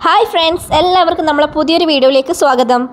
hi friends എല്ലാവർക്കും നമ്മളെ പുതിയൊരു വീഡിയോയിലേക്ക് സ്വാഗതം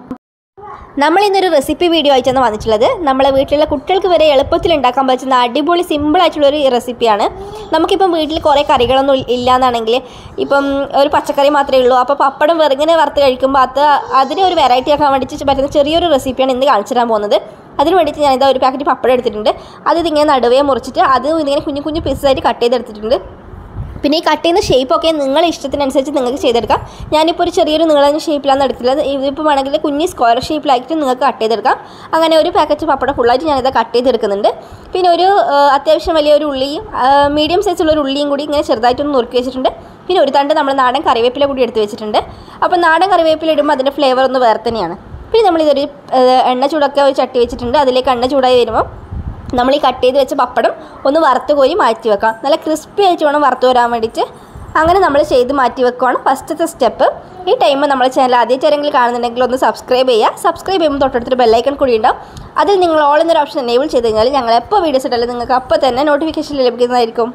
നമ്മൾ ഇന്നൊരു റെസിപ്പി വീഡിയോ ആയിട്ടാണ് വന്നിട്ടുള്ളത് നമ്മളെ വീട്ടിലുള്ള കുട്ടികൾക്ക് വരെ എളുപ്പത്തിൽ ഉണ്ടാക്കാൻ പറ്റുന്ന അടിപൊളി സിമ്പിൾ ആയിട്ടുള്ളൊരു റെസിപ്പിയാണ് നമുക്കിപ്പം വീട്ടിൽ കുറേ കറികളൊന്നും ഇ- ഇല്ലാന്നാണെങ്കിൽ ഇപ്പം ഒരു പച്ചക്കറി മാത്രമേ ഉള്ളൂ അപ്പോൾ പപ്പടം വെറുങ്ങനെ വറുത്ത് കഴിക്കുമ്പോൾ അത് അതിനെ ഒരു വെറൈറ്റി ആക്കാൻ വേണ്ടിയിട്ട് പറ്റുന്ന ചെറിയൊരു റെസിപ്പിയാണ് ഇന്ന് കാണിച്ചു തരാൻ പോകുന്നത് അതിന് വേണ്ടിയിട്ട് ഞാനിതാ ഒരു പാക്കറ്റ് പപ്പടം എടുത്തിട്ടുണ്ട് അത് ഇതിങ്ങനെ നടുവേ മുറിച്ചിട്ട് അത് ഇങ്ങനെ കുഞ്ഞു കുഞ്ഞു പീസായിട്ട് കട്ട് ചെയ്തെടുത്തിട്ടുണ്ട് പിന്നെ ഈ കട്ട് ചെയ്യുന്ന ഷേപ്പൊക്കെ നിങ്ങളെ ഇഷ്ടത്തിനനുസരിച്ച് നിങ്ങൾക്ക് ചെയ്തെടുക്കാം ഞാനിപ്പോൾ ഒരു ചെറിയൊരു നീളഞ്ഞ ഷേപ്പിലാണ് എടുത്തിട്ടുള്ളത് ഇതിപ്പോൾ വേണമെങ്കിൽ കുഞ്ഞി സ്ക്വയർ ഷേപ്പിലായിട്ട് നിങ്ങൾക്ക് കട്ട് ചെയ്തെടുക്കാം അങ്ങനെ ഒരു പാക്കറ്റ് പപ്പടം ഫുള്ളായിട്ട് ഞാനിത് കട്ട് ചെയ്തെടുക്കുന്നുണ്ട് പിന്നെ ഒരു ആ, അത്യാവശ്യം വലിയൊരു ഉള്ളിയും മീഡിയം സൈസുള്ള ഒരു ഉള്ളിയും കൂടി ഇങ്ങനെ ചെറുതായിട്ടൊന്ന് നുറുക്കി വെച്ചിട്ടുണ്ട് പിന്നെ ഒരു തണ്ട് നമ്മൾ നാടൻ കറിവേപ്പില കൂടി എടുത്ത് വെച്ചിട്ടുണ്ട് അപ്പോൾ നാടൻ കറിവേപ്പില ഇടുമ്പോൾ അതിൻ്റെ ഫ്ലേവർ ഒന്ന് വേറെ തന്നെയാണ് പിന്നെ നമ്മളിതൊരു ആ, എണ്ണ ചൂടൊക്കെ ഒരു ചട്ടി വെച്ചിട്ടുണ്ട് അതിലേക്ക് എണ്ണ ചൂടായി വരുമ്പോൾ നമ്മൾ ഈ കട്ട് ചെയ്ത് വെച്ച പപ്പടം ഒന്ന് വറുത്ത് കോരി മാറ്റി വെക്കാം നല്ല ക്രിസ്പി ആയിട്ട് വേണം വറുത്ത് വരാൻ വേണ്ടിയിട്ട് അങ്ങനെ നമ്മൾ ചെയ്ത് മാറ്റി വെക്കുവാണ് ഫസ്റ്റത്തെ സ്റ്റെപ്പ് ഈ ടൈം നമ്മളെ ചാനൽ ആദ്യമായിട്ട് ആരെങ്കിലും കാണുന്നുണ്ടെങ്കിൽ ഒന്ന് സബ്സ്ക്രൈബ് ചെയ്യുക സബ്സ്ക്രൈബ് ചെയ്യുമ്പോൾ തൊട്ടടുത്തൊരു ബെല്ലൈക്കൺ കൂടി ഉണ്ടാവും അതിൽ നിങ്ങൾ ഓൾ എന്നൊരു ഓപ്ഷൻ എനേബിൾ ചെയ്ത് കഴിഞ്ഞാൽ ഞങ്ങൾ എപ്പോൾ വീഡിയോസ് ഇട്ടാലും നിങ്ങൾക്ക് അപ്പോൾ തന്നെ നോട്ടിഫിക്കേഷൻ ലഭിക്കുന്നതായിരിക്കും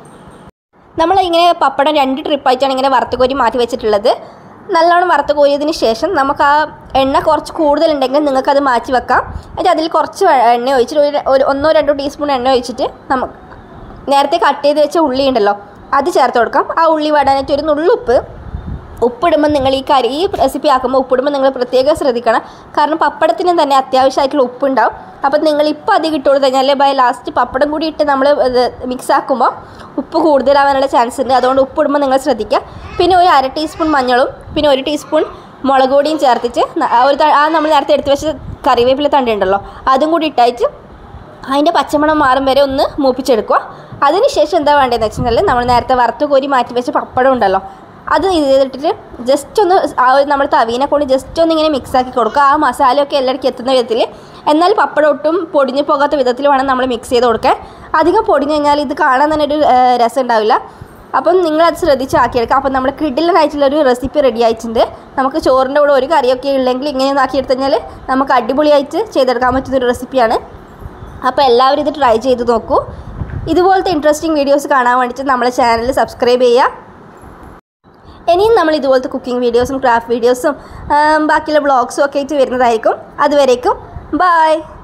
നമ്മൾ ഇങ്ങനെ പപ്പടം രണ്ട് ട്രിപ്പായിട്ടാണ് ഇങ്ങനെ വറുത്ത് കോരി മാറ്റി വെച്ചിട്ടുള്ളത് നല്ലോണം വറുത്ത് കോരിയതിന് ശേഷം നമുക്ക് ആ എണ്ണ കുറച്ച് കൂടുതലുണ്ടെങ്കിൽ നിങ്ങൾക്കത് മാറ്റി വെക്കാം എന്നിട്ട് അതിൽ കുറച്ച് വെ- എണ്ണ ഒഴിച്ചിട്ട് ഒരു ഒരു ഒന്നോ രണ്ടോ ടീസ്പൂൺ എണ്ണ ഒഴിച്ചിട്ട് നമുക്ക് നേരത്തെ കട്ട് ചെയ്ത് വെച്ച ഉള്ളി ഉണ്ടല്ലോ അത് ചേർത്ത് കൊടുക്കാം ആ ഉള്ളി വടാനായിട്ട് ഒരു നുള്ളുപ്പ് ഉപ്പിടുമ്പോൾ നിങ്ങൾ ഈ കറി ഈ റെസിപ്പി ആക്കുമ്പോൾ ഉപ്പിടുമ്പോൾ നിങ്ങൾ പ്രത്യേകം ശ്രദ്ധിക്കണം കാരണം പപ്പടത്തിന് തന്നെ അത്യാവശ്യമായിട്ടുള്ള ഉപ്പുണ്ടാവും അപ്പം നിങ്ങൾ ഇപ്പോൾ അധികം ഇട്ട് കൊടുത്തു കഴിഞ്ഞാൽ ബൈ ലാസ്റ്റ് പപ്പടം കൂടി ഇട്ട് നമ്മൾ മിക്സ് ആക്കുമ്പോൾ ഉപ്പ് കൂടുതലാവാനുള്ള ചാൻസ് ഉണ്ട് അതുകൊണ്ട് ഉപ്പിടുമ്പോൾ നിങ്ങൾ ശ്രദ്ധിക്കുക പിന്നെ ഒരു അര ടീസ്പൂൺ മഞ്ഞളും പിന്നെ ഒരു ടീസ്പൂൺ മുളക് പൊടിയും ചേർത്തിട്ട് ന- ആ ഒരു ത- ആ നമ്മൾ നേരത്തെ എടുത്ത് വെച്ച കറിവേപ്പില തണ്ടുണ്ടല്ലോ അതും കൂടി ഇട്ടായിട്ട് അതിൻ്റെ പച്ചമണം മാറും വരെ ഒന്ന് മൂപ്പിച്ചെടുക്കുക അതിനുശേഷം എന്താ വേണ്ടതെന്ന് വെച്ചിട്ടുണ്ടെങ്കിൽ നമ്മൾ നേരത്തെ വറുത്ത് കോരി മാറ്റി വെച്ച പപ്പടം ഉണ്ടല്ലോ അത് ഇത് ചെയ്തിട്ടിട്ട് ജസ്റ്റ് ഒന്ന് ആ ഒരു നമ്മൾ തവീനെ കൊണ്ട് ജസ്റ്റ് ഒന്ന് ഇങ്ങനെ മിക്സ് ആക്കി കൊടുക്കുക ആ മസാലയൊക്കെ എല്ലാവർക്കും എത്തുന്ന വിധത്തിൽ എന്നാൽ പപ്പടം ഒട്ടും പൊടിഞ്ഞു പോകാത്ത വിധത്തിൽ വേണം നമ്മൾ മിക്സ് ചെയ്ത് കൊടുക്കാൻ അധികം പൊടിഞ്ഞു കഴിഞ്ഞാൽ ഇത് കാണാൻ തന്നെ ഒരു ആ, രസം ഉണ്ടാവില്ല അപ്പം നിങ്ങളത് ശ്രദ്ധിച്ച് ആക്കിയെടുക്കുക അപ്പം നമ്മുടെ കിഡിലനായിട്ടുള്ള ഒരു റെസിപ്പി റെഡി ആയിട്ടുണ്ട് നമുക്ക് ചോറിൻ്റെ കൂടെ ഒരു കറിയൊക്കെ ഉള്ളെങ്കിൽ ഇങ്ങനെ ആക്കിയെടുത്ത് കഴിഞ്ഞാൽ നമുക്ക് അടിപൊളിയായിട്ട് ചെയ്തെടുക്കാൻ പറ്റുന്ന ഒരു റെസിപ്പിയാണ് അപ്പോൾ എല്ലാവരും ഇത് ട്രൈ ചെയ്ത് നോക്കൂ ഇതുപോലത്തെ ഇൻട്രസ്റ്റിംഗ് വീഡിയോസ് കാണാൻ വേണ്ടിയിട്ട് നമ്മളെ ചാനൽ സബ്സ്ക്രൈബ് ചെയ്യുക ഇനിയും നമ്മൾ ഇതുപോലത്തെ കുക്കിംഗ് വീഡിയോസും ക്രാഫ്റ്റ് വീഡിയോസും ബാക്കിയുള്ള ബ്ലോഗ്സും ഒക്കെ ആയിട്ട് വരുന്നതായിരിക്കും അതുവരേക്കും ബായ്